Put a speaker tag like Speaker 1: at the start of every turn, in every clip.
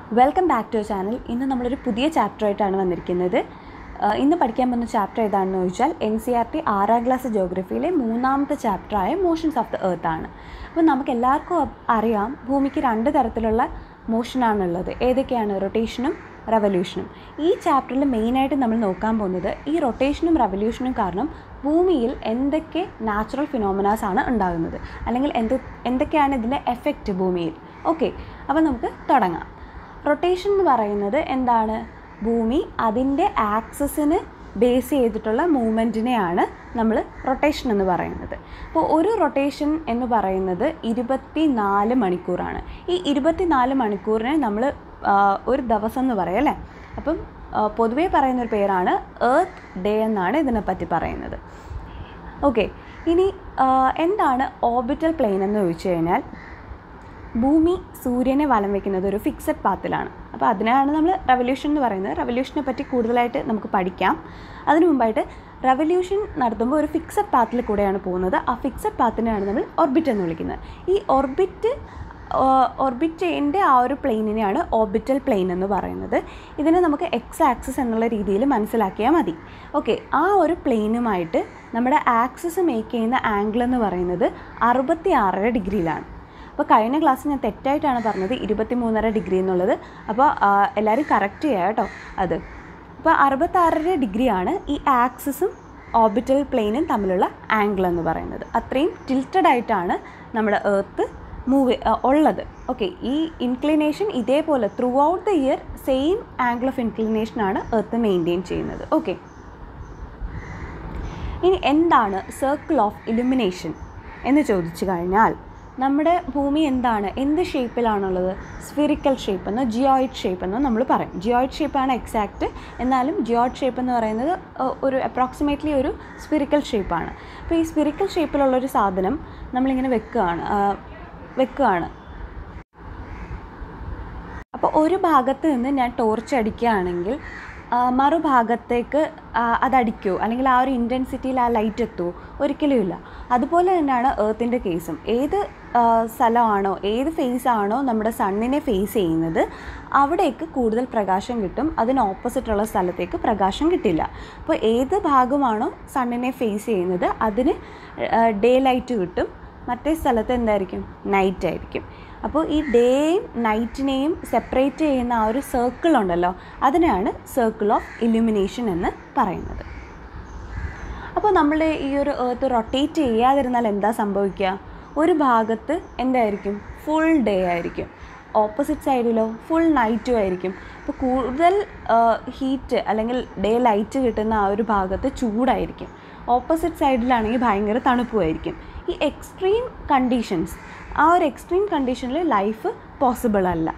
Speaker 1: welcome back to channel ഇന്ന് നമ്മളൊരു പുതിയ ചാപ്റ്ററായിട്ടാണ് വന്നിരിക്കുന്നത് ആ, ഇന്ന് പഠിക്കാൻ പോകുന്ന ചാപ്റ്റർ ഏതാണെന്ന് ചോദിച്ചാൽ എൻ സി ആർ ടി ആറാം ക്ലാസ് ജോഗ്രഫിയിലെ മൂന്നാമത്തെ ചാപ്റ്ററായ മോഷൻസ് ഓഫ് ദ എർത്ത് ആണ് അപ്പോൾ നമുക്ക് എല്ലാവർക്കും അ- അറിയാം ഭൂമിക്ക് രണ്ട് തരത്തിലുള്ള മോഷനാണുള്ളത് ഏതൊക്കെയാണ് റൊട്ടേഷനും റവല്യൂഷനും ഈ ചാപ്റ്ററിൽ മെയിനായിട്ട് നമ്മൾ നോക്കാൻ പോകുന്നത് ഈ റൊട്ടേഷനും റവല്യൂഷനും കാരണം ഭൂമിയിൽ എന്തൊക്കെ നാച്ചുറൽ ഫിനോമിനാസ് ആണ് ഉണ്ടാകുന്നത് അല്ലെങ്കിൽ എന്ത് എന്തൊക്കെയാണ് ഇതിൻ്റെ എഫക്റ്റ് ഭൂമിയിൽ ഓക്കെ അപ്പോൾ നമുക്ക് തുടങ്ങാം റൊട്ടേഷൻ എന്ന് പറയുന്നത് എന്താണ് ഭൂമി അതിൻ്റെ ആക്സസിന് ബേസ് ചെയ്തിട്ടുള്ള മൂവ്മെൻറ്റിനെയാണ് നമ്മൾ റൊട്ടേഷൻ എന്ന് പറയുന്നത് അപ്പോൾ ഒരു റൊട്ടേഷൻ എന്ന് പറയുന്നത് ഇരുപത്തി നാല് മണിക്കൂറാണ് ഈ ഇരുപത്തി നാല് മണിക്കൂറിനെ നമ്മൾ ഒരു ദിവസം എന്ന് പറയും അല്ലേ അപ്പം ആ, പൊതുവേ പറയുന്ന ഒരു പേരാണ് എർത്ത് ഡേ എന്നാണ് ഇതിനെപ്പറ്റി പറയുന്നത് ഓക്കെ ഇനി ആ, എന്താണ് ഓർബിറ്റൽ പ്ലെയിൻ എന്ന് ചോദിച്ചു കഴിഞ്ഞാൽ ഭൂമി സൂര്യനെ വലം വെക്കുന്നത് ഒരു ഫിക്സഡ് പാത്തിലാണ് അപ്പോൾ അതിനാണ് നമ്മൾ റവല്യൂഷൻ എന്ന് പറയുന്നത് റവല്യൂഷനെ പറ്റി കൂടുതലായിട്ട് നമുക്ക് പഠിക്കാം അതിനു മുമ്പായിട്ട് റവല്യൂഷൻ നടത്തുമ്പോൾ ഒരു ഫിക്സഡ് പാത്തിൽ കൂടെയാണ് പോകുന്നത് ആ ഫിക്സഡ് പാത്തിനെയാണ് നമ്മൾ ഓർബിറ്റ് എന്ന് വിളിക്കുന്നത് ഈ ഓർബിറ്റ് ഓർബിറ്റിൻ്റെ ആ ഒരു പ്ലെയിനിനെയാണ് ഓർബിറ്റൽ പ്ലെയിൻ എന്ന് പറയുന്നത് ഇതിനെ നമുക്ക് എക്സ് ആക്സിസ് എന്നുള്ള രീതിയിൽ മനസ്സിലാക്കിയാൽ മതി ഓക്കെ ആ ഒരു പ്ലെയിനുമായിട്ട് നമ്മുടെ ആക്സിസ് മേക്ക് ചെയ്യുന്ന ആംഗിൾ എന്ന് പറയുന്നത് അറുപത്തി ആറര ഡിഗ്രിയിലാണ് അപ്പോൾ കഴിഞ്ഞ ക്ലാസ് ഞാൻ തെറ്റായിട്ടാണ് പറഞ്ഞത് ഇരുപത്തി മൂന്നര ഡിഗ്രി എന്നുള്ളത് അപ്പോൾ ആ, എല്ലാവരും കറക്റ്റ് ചെയ്യുക കേട്ടോ അത് അപ്പോൾ അറുപത്താറര ഡിഗ്രിയാണ് ഈ ആക്സിസും ഓർബിറ്റൽ പ്ലെയിനും തമ്മിലുള്ള ആംഗിൾ എന്ന് പറയുന്നത് അത്രയും ടിൽറ്റഡ് ആയിട്ടാണ് നമ്മുടെ എർത്ത് മൂവ് ഉള്ളത് ഓക്കെ ഈ ഇൻക്ലിനേഷൻ ഇതേപോലെ throughout the year same angle of ഇൻക്ലിനേഷനാണ് എർത്ത് മെയിൻറ്റെയിൻ ചെയ്യുന്നത് ഓക്കെ ഇനി എന്താണ് സർക്കിൾ ഓഫ് ഇലുമിനേഷൻ എന്ന് ചോദിച്ചു കഴിഞ്ഞാൽ നമ്മുടെ ഭൂമി എന്താണ് എന്ത് ഷേപ്പിലാണുള്ളത് സ്ഫിറിക്കൽ ഷേപ്പ് എന്നോ ജിയോയിഡ് ഷേപ്പ് എന്നോ നമ്മൾ പറയും ജിയോയിഡ് ഷേപ്പാണ് എക്സാക്റ്റ് എന്നാലും ജിയോയിഡ് ഷേപ്പ് എന്ന് പറയുന്നത് ഏഹ്, ഒരു അപ്രോക്സിമേറ്റ്ലി ഒരു സ്ഫിറിക്കൽ ഷേപ്പാണ് അപ്പോൾ ഈ സ്ഫിറിക്കൽ ഷേപ്പിലുള്ളൊരു സാധനം നമ്മളിങ്ങനെ വെക്കുകയാണ് ആ, വെക്കുകയാണ് അപ്പോൾ ഒരു ഭാഗത്ത് നിന്ന് ഞാൻ ടോർച്ച് അടിക്കുകയാണെങ്കിൽ ആ, മറുഭാഗത്തേക്ക് ആ, അതടിക്കുമോ അല്ലെങ്കിൽ ആ ഒരു ഇൻറ്റൻസിറ്റിയിൽ ആ ലൈറ്റ് എത്തുമോ ഒരിക്കലും ഇല്ല അതുപോലെ തന്നെയാണ് ഏർത്തിൻ്റെ കേസും ഏത് ആ, സ്ഥലമാണോ ഏത് ഫേസ് ആണോ നമ്മുടെ സണ്ണിനെ ഫേസ് ചെയ്യുന്നത് അവിടേക്ക് കൂടുതൽ പ്രകാശം കിട്ടും അതിന് ഓപ്പോസിറ്റുള്ള സ്ഥലത്തേക്ക് പ്രകാശം കിട്ടില്ല അപ്പോൾ ഏത് ഭാഗമാണോ സണ്ണിനെ ഫേസ് ചെയ്യുന്നത് അതിന് ഡേ ലൈറ്റ് കിട്ടും മറ്റേ സ്ഥലത്ത് എന്തായിരിക്കും നൈറ്റ് ആയിരിക്കും അപ്പോൾ ഈ ഡേയും നൈറ്റിനെയും സെപ്പറേറ്റ് ചെയ്യുന്ന ആ ഒരു സർക്കിൾ ഉണ്ടല്ലോ അതിനെയാണ് സർക്കിൾ ഓഫ് ഇലുമിനേഷൻ എന്ന് പറയുന്നത് അപ്പോൾ നമ്മൾ ഈ ഒരു എർത്ത് റൊട്ടേറ്റ് ചെയ്യാതിരുന്നാൽ എന്താ സംഭവിക്കുക ഒരു ഭാഗത്ത് എന്തായിരിക്കും ഫുൾ ഡേ ആയിരിക്കും ഓപ്പോസിറ്റ് സൈഡിലോ ഫുൾ നൈറ്റും ആയിരിക്കും അപ്പോൾ കൂടുതൽ ഹീറ്റ് അല്ലെങ്കിൽ ഡേ ലൈറ്റ് കിട്ടുന്ന ആ ഒരു ഭാഗത്ത് ചൂടായിരിക്കും ഓപ്പോസിറ്റ് സൈഡിലാണെങ്കിൽ ഭയങ്കര തണുപ്പുമായിരിക്കും ഈ എക്സ്ട്രീം കണ്ടീഷൻസ് ആ ഒരു എക്സ്ട്രീം കണ്ടീഷനിൽ ലൈഫ് പോസിബിൾ അല്ല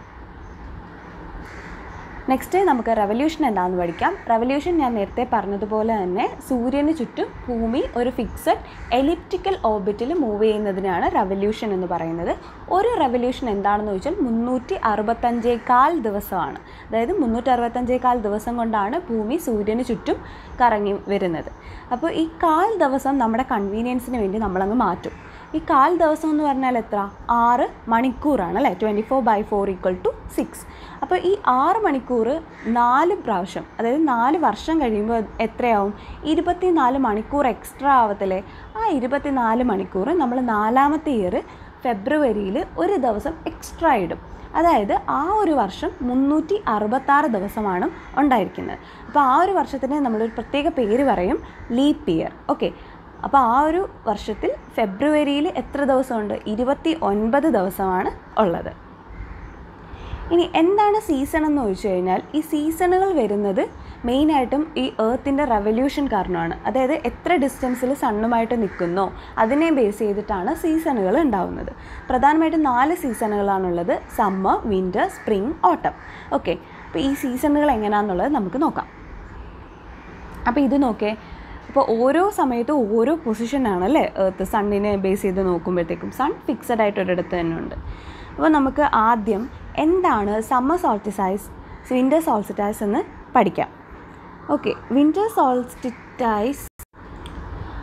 Speaker 1: നെക്സ്റ്റ് നമുക്ക് റെവല്യൂഷൻ എന്താണെന്ന് പഠിക്കാം റെവല്യൂഷൻ ഞാൻ നേരത്തെ പറഞ്ഞതുപോലെ തന്നെ സൂര്യന് ചുറ്റും ഭൂമി ഒരു ഫിക്സഡ് എലിപ്റ്റിക്കൽ ഓർബിറ്റിൽ മൂവ് ചെയ്യുന്നതിനാണ് റെവല്യൂഷൻ എന്ന് പറയുന്നത് ഒരു റെവല്യൂഷൻ എന്താണെന്ന് ചോദിച്ചാൽ മുന്നൂറ്റി അറുപത്തഞ്ചേകാൽ ദിവസമാണ് അതായത് മുന്നൂറ്റി അറുപത്തഞ്ചേകാൽ ദിവസം കൊണ്ടാണ് ഭൂമി സൂര്യന് ചുറ്റും കറങ്ങി വരുന്നത് അപ്പോൾ ഈ കാൽ ദിവസം നമ്മുടെ കൺവീനിയൻസിന് വേണ്ടി നമ്മളങ്ങ് മാറ്റും ഈ കാൽ ദിവസം എന്ന് പറഞ്ഞാൽ എത്ര ആറ് മണിക്കൂറാണ് അല്ലേ twenty four by four equal to six അപ്പോൾ ഈ ആറ് മണിക്കൂർ നാല് പ്രാവശ്യം അതായത് നാല് വർഷം കഴിയുമ്പോൾ എത്രയാവും ഇരുപത്തി നാല് മണിക്കൂർ എക്സ്ട്രാ ആവത്തില്ലേ ആ ഇരുപത്തി നാല് മണിക്കൂർ നമ്മൾ നാലാമത്തെ ഇയർ ഫെബ്രുവരിയിൽ ഒരു ദിവസം എക്സ്ട്രാ ഇടും അതായത് ആ ഒരു വർഷം മുന്നൂറ്റി അറുപത്താറ് ദിവസമാണ് ഉണ്ടായിരിക്കുന്നത് അപ്പോൾ ആ ഒരു വർഷത്തിന് നമ്മളൊരു പ്രത്യേക പേര് പറയും ലീപ്പ് ഇയർ ഓക്കെ അപ്പോൾ ആ ഒരു വർഷത്തിൽ ഫെബ്രുവരിയിൽ എത്ര ദിവസമുണ്ട് ഇരുപത്തി ഒൻപത് ദിവസമാണ് ഉള്ളത് ഇനി എന്താണ് സീസൺ എന്ന് ചോദിച്ചു കഴിഞ്ഞാൽ ഈ സീസണുകൾ വരുന്നത് മെയിനായിട്ടും ഈ ഏർത്തിൻ്റെ റെവല്യൂഷൻ കാരണമാണ് അതായത് എത്ര ഡിസ്റ്റൻസിൽ സണ്ണുമായിട്ട് നിൽക്കുന്നോ അതിനെ ബേസ് ചെയ്തിട്ടാണ് സീസണുകൾ ഉണ്ടാവുന്നത് പ്രധാനമായിട്ടും നാല് സീസണുകളാണുള്ളത് summer winter spring autumn okay അപ്പോൾ ഈ സീസണുകൾ എങ്ങനെയാണെന്നുള്ളത് നമുക്ക് നോക്കാം അപ്പോൾ ഇത് നോക്കേ അപ്പോൾ ഓരോ സമയത്തും ഓരോ പൊസിഷനാണ് അല്ലേ എർത്ത് സണ്ണിനെ ബേസ് ചെയ്ത് നോക്കുമ്പോഴത്തേക്കും സൺ ഫിക്സഡ് ആയിട്ട് ഒരിടത്ത് തന്നെ ഉണ്ട് അപ്പോൾ നമുക്ക് ആദ്യം എന്താണ് സമ്മർ സോൾട്ടിസൈസ് വിൻ്റർ സോൾസിറ്റൈസ് എന്ന് പഠിക്കാം okay winter solstice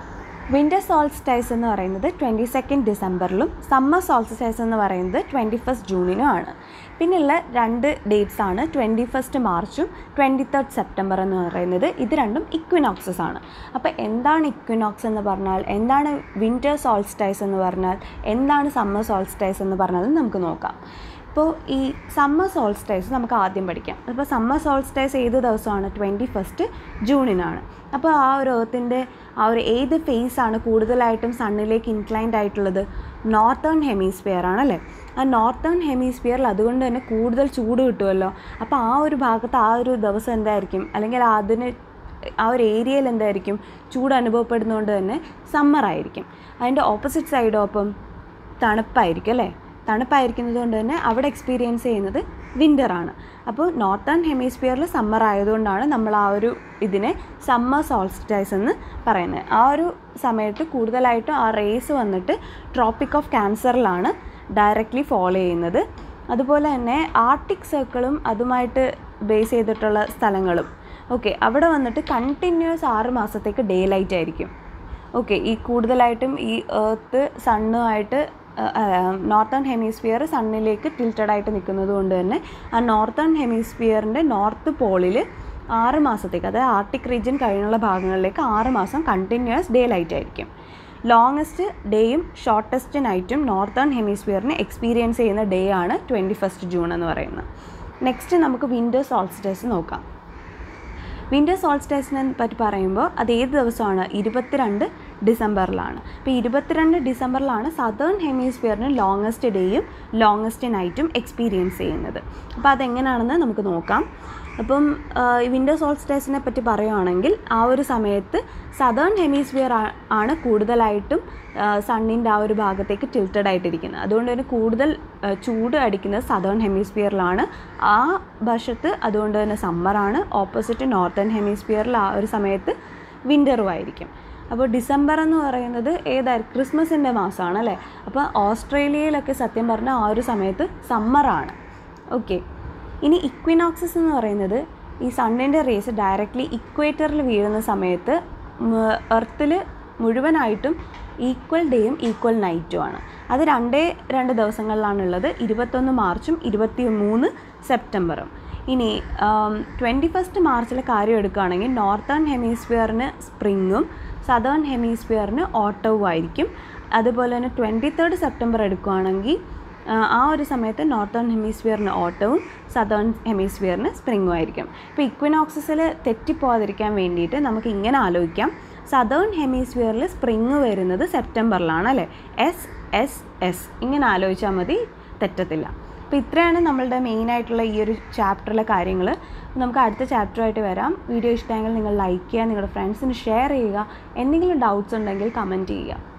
Speaker 1: winter solstice എന്ന് പറയുന്നത് ട്വൻറ്റി സെക്കൻഡ് ഡിസംബറിലും സമ്മർ സോൾസ്റ്റൈസ് എന്ന് പറയുന്നത് ട്വൻറ്റി ഫസ്റ്റ് ജൂണിനും ആണ് പിന്നെയുള്ള രണ്ട് ഡേറ്റ്സ് ആണ് ട്വൻറ്റി ഫസ്റ്റ് മാർച്ചും ട്വൻറ്റി തേർഡ് സെപ്റ്റംബർ എന്ന് പറയുന്നത് ഇത് രണ്ടും ഇക്വിനോക്സസ് ആണ് അപ്പോൾ എന്താണ് ഇക്വിനോക്സ് എന്ന് പറഞ്ഞാൽ എന്താണ് വിൻ്റർ സോൾസ്റ്റൈസ് എന്ന് പറഞ്ഞാൽ എന്താണ് സമ്മർ സോൾസ്റ്റൈസ് എന്ന് പറഞ്ഞാൽ നമുക്ക് നോക്കാം ഇപ്പോൾ ഈ സമ്മർ സോൾസ്റ്റൈസ് നമുക്ക് ആദ്യം പഠിക്കാം അപ്പോൾ സമ്മർ സോൾസ്റ്റൈസ് ഏത് ദിവസമാണ് ട്വൻറ്റി ഫസ്റ്റ് ജൂണിനാണ് അപ്പോൾ ആ ഒരു ഏർത്തിൻ്റെ ആ ഒരു ഏത് ഫേസ് ആണ് കൂടുതലായിട്ടും സണ്ണിലേക്ക് ഇൻക്ലൈൻഡ് ആയിട്ടുള്ളത് നോർത്തേൺ ഹെമീസ്ഫിയർ ആണല്ലേ ആ നോർത്തേൺ ഹെമീസ്ഫിയറിൽ അതുകൊണ്ട് തന്നെ കൂടുതൽ ചൂട് കിട്ടുമല്ലോ അപ്പോൾ ആ ഒരു ഭാഗത്ത് ആ ഒരു ദിവസം എന്തായിരിക്കും അല്ലെങ്കിൽ അതിന് ആ ഒരു ഏരിയയിൽ എന്തായിരിക്കും ചൂട് അനുഭവപ്പെടുന്നതുകൊണ്ട് തന്നെ സമ്മർ ആയിരിക്കും അതിൻ്റെ ഓപ്പോസിറ്റ് സൈഡ് ഒപ്പം തണുപ്പായിരിക്കും അല്ലേ തണുപ്പായിരിക്കുന്നത് കൊണ്ട് തന്നെ അവിടെ എക്സ്പീരിയൻസ് ചെയ്യുന്നത് വിൻ്ററാണ് അപ്പോൾ നോർത്തേൺ ഹെമിസ്ഫിയറിൽ സമ്മർ ആയതുകൊണ്ടാണ് നമ്മൾ ആ ഒരു ഇതിനെ സമ്മർ സോൾസ്റ്റൈസ് എന്ന് പറയുന്നത് ആ ഒരു സമയത്ത് കൂടുതലായിട്ടും ആ റേസ് വന്നിട്ട് ട്രോപ്പിക് ഓഫ് ക്യാൻസറിലാണ് ഡയറക്റ്റ്ലി ഫോളോ ചെയ്യുന്നത് അതുപോലെ തന്നെ ആർട്ടിക് സർക്കിളും അതുമായിട്ട് ബേസ് ചെയ്തിട്ടുള്ള സ്ഥലങ്ങളും ഓക്കെ അവിടെ വന്നിട്ട് കണ്ടിന്യൂസ് ആറ് മാസത്തേക്ക് ഡേ ലൈറ്റ് ആയിരിക്കും ഓക്കെ ഈ കൂടുതലായിട്ടും ഈ എർത്ത് സണ്ണുമായിട്ട് നോർത്തേൺ ഹെമിസ്ഫിയർ സണ്ണിലേക്ക് ടിൽറ്റഡ് ആയിട്ട് നിൽക്കുന്നത് കൊണ്ട് തന്നെ ആ നോർത്തേൺ ഹെമിസ്ഫിയറിൻ്റെ നോർത്ത് പോളിൽ ആറ് മാസത്തേക്ക് അതായത് ആർട്ടിക് റീജിയൻ കഴിഞ്ഞുള്ള ഭാഗങ്ങളിലേക്ക് ആറ് മാസം കണ്ടിന്യൂസ് ഡേ ലൈറ്റ് ആയിരിക്കും ലോങ്ങസ്റ്റ് ഡേയും ഷോർട്ടസ്റ്റ് നൈറ്റും നോർത്തേൺ ഹെമിസ്ഫിയറിന് എക്സ്പീരിയൻസ് ചെയ്യുന്ന ഡേ ആണ് ട്വൻറ്റി ഫസ്റ്റ് ജൂൺ എന്ന് പറയുന്നത് നെക്സ്റ്റ് നമുക്ക് വിൻ്റർ സോൾസ്റ്റേഴ്സ് നോക്കാം വിൻ്റർ സോൾസ്റ്റേഴ്സിനെ പറ്റി പറയുമ്പോൾ അത് ഏത് ദിവസമാണ് ഇരുപത്തിരണ്ട് ഡിസംബറിലാണ് അപ്പോൾ ഇരുപത്തിരണ്ട് ഡിസംബറിലാണ് സദേൺ ഹെമിസ്ഫിയറിന് ലോങ്ങസ്റ്റ് ഡേയും ലോങ്ങസ്റ്റ് നൈറ്റും എക്സ്പീരിയൻസ് ചെയ്യുന്നത് അപ്പോൾ അതെങ്ങനെയാണെന്ന് നമുക്ക് നോക്കാം അപ്പം വിൻ്റർ സോൾസ്റ്റേഴ്സിനെ പറ്റി പറയുകയാണെങ്കിൽ ആ ഒരു സമയത്ത് സദേൺ ഹെമിസ്ഫിയർ ആണ് കൂടുതലായിട്ടും സണ്ണിൻ്റെ ആ ഒരു ഭാഗത്തേക്ക് ടിൽറ്റഡ് ആയിട്ടിരിക്കുന്നത് അതുകൊണ്ട് തന്നെ കൂടുതൽ ചൂട് അടിക്കുന്നത് സദേൺ ഹെമിസ്ഫിയറിലാണ് ആ വശത്ത് അതുകൊണ്ട് തന്നെ സമ്മറാണ് ഓപ്പോസിറ്റ് നോർത്തേൺ ഹെമിസ്ഫിയറിൽ ആ ഒരു സമയത്ത് വിൻ്ററും ആയിരിക്കും അപ്പോൾ ഡിസംബർ എന്ന് പറയുന്നത് ഏതായിരിക്കും ക്രിസ്മസിൻ്റെ മാസമാണ് അല്ലേ അപ്പോൾ ഓസ്ട്രേലിയയിലൊക്കെ സത്യം പറഞ്ഞാൽ ആ ഒരു സമയത്ത് സമ്മറാണ് ഓക്കെ ഇനി ഇക്വിനോക്സസ് എന്ന് പറയുന്നത് ഈ സണ്ണിൻ്റെ റേസ് ഡയറക്റ്റ്ലി ഇക്വേറ്ററിൽ വീഴുന്ന സമയത്ത് എർത്തിൽ മുഴുവനായിട്ടും ഈക്വൽ ഡേയും ഈക്വൽ നൈറ്റുമാണ് അത് രണ്ടേ രണ്ട് ദിവസങ്ങളിലാണുള്ളത് ഇരുപത്തൊന്ന് മാർച്ചും ഇരുപത്തി മൂന്ന് സെപ്റ്റംബറും ഇനി ട്വൻറ്റി ഫസ്റ്റ് മാർച്ചിലെ കാര്യം എടുക്കുകയാണെങ്കിൽ നോർത്തേൺ ഹെമിസ്ഫിയറിന് സ്പ്രിങ്ങും സദേൺ ഹെമിസ്ഫിയറിന് ഓട്ടവും ആയിരിക്കും അതുപോലെ തന്നെ ട്വൻറ്റി തേർഡ് സെപ്റ്റംബർ എടുക്കുകയാണെങ്കിൽ ആ ഒരു സമയത്ത് നോർത്തേൺ ഹെമിസ്ഫിയറിന് ഓട്ടവും സദേൺ ഹെമിസ്ഫിയറിന് സ്പ്രിങ്ങും ആയിരിക്കും ഇപ്പോൾ ഇക്വിനോക്സസിൽ തെറ്റിപ്പോകാതിരിക്കാൻ വേണ്ടിയിട്ട് നമുക്ക് ഇങ്ങനെ ആലോചിക്കാം സദേൺ ഹെമിസ്ഫിയറിൽ സ്പ്രിങ് വരുന്നത് സെപ്റ്റംബറിലാണ് അല്ലേ എസ് എസ് എസ് ഇങ്ങനെ ആലോചിച്ചാൽ മതി തെറ്റത്തില്ല അപ്പോൾ ഇത്രയാണ് നമ്മളുടെ മെയിനായിട്ടുള്ള ഈ ഒരു ചാപ്റ്ററിലെ കാര്യങ്ങൾ നമുക്ക് അടുത്ത ചാപ്റ്ററായിട്ട് വരാം വീഡിയോ ഇഷ്ടമെങ്കിൽ നിങ്ങൾ ലൈക്ക് ചെയ്യുക നിങ്ങളുടെ ഫ്രണ്ട്സിന് ഷെയർ ചെയ്യുക എന്തെങ്കിലും ഡൗട്ട്സ് ഉണ്ടെങ്കിൽ കമൻറ്റ് ചെയ്യുക